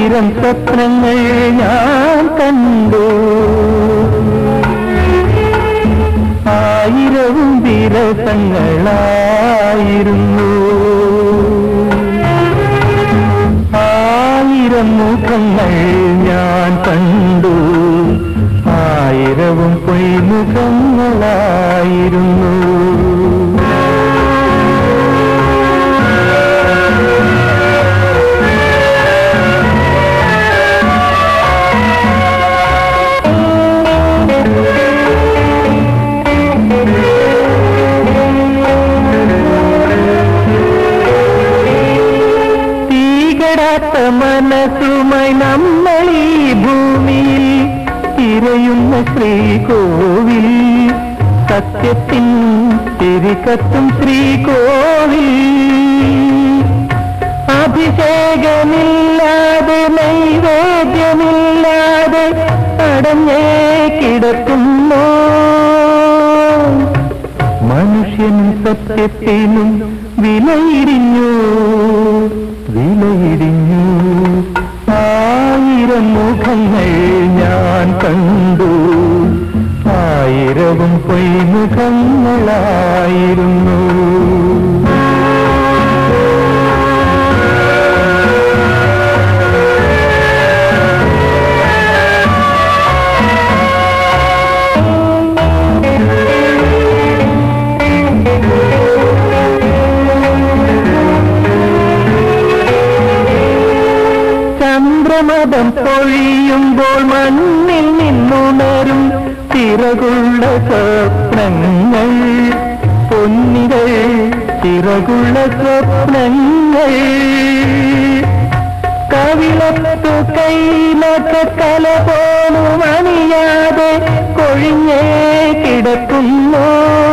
ആയിരം സ്വപ്നങ്ങൾ ഞാൻ കണ്ടു ആയിരവും വിരസങ്ങളായിരുന്നു ആയിരം മുഖങ്ങൾ ഞാൻ കണ്ടു ആയിരവും പൊയ്മുഖങ്ങളായിരുന്നു തീകടാത്ത മനസ്സുമായി നമ്മൾ ഈ ഭൂമിയിൽ തിരയുന്ന ശ്രീകോവിൽ സത്യത്തിൻ തിരികത്തും ശ്രീകോവിൽ അഭിഷേകമില്ലാതെ നൈവേദ്യമില്ലാതെ അടഞ്ഞേ കിടക്കുന്നു മനുഷ്യനും സത്യത്തിനും വിലയിടിഞ്ഞു വിലയിടിഞ്ഞു ആയിരം മുഖങ്ങൾ ഞാൻ കണ്ടു ആയിരവും പൊയ്മുഖങ്ങളായിരുന്നു ചന്ദ്രമതം പൊഴിയുമ്പോൾ മണ്ണിൽ നിന്നുണരും ചിറകുള്ള സ്വപ്നങ്ങൾ പൊന്നികൾ ചിറകുള്ള സ്വപ്നങ്ങൾ കവിളത്തു കൈലൊക്കെ കല പോലും അണിയാതെ കൊഴിഞ്ഞേ കിടക്കുന്നു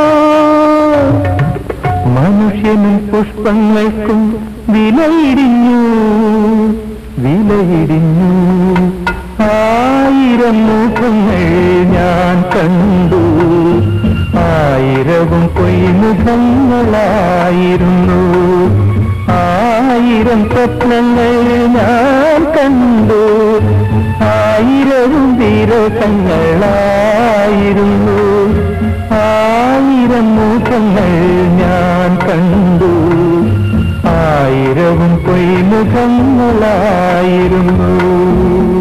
മനുഷ്യനും പുഷ്പങ്ങൾക്കും വിലയിടിഞ്ഞു വിലയിടിഞ്ഞു ആയിരം മുഖങ്ങൾ ഞാൻ കണ്ടു ആയിരവും പൊയ്മുഖങ്ങളായിരുന്നു ആയിരം സ്വപ്നങ്ങൾ ഞാൻ കണ്ടു ആയിരവും വിരസങ്ങളായിരുന്നു ആയിരം മുഖങ്ങൾ ഞാൻ കണ്ടു ആയിരവും പൊയ്മുഖങ്ങളായിരുന്നു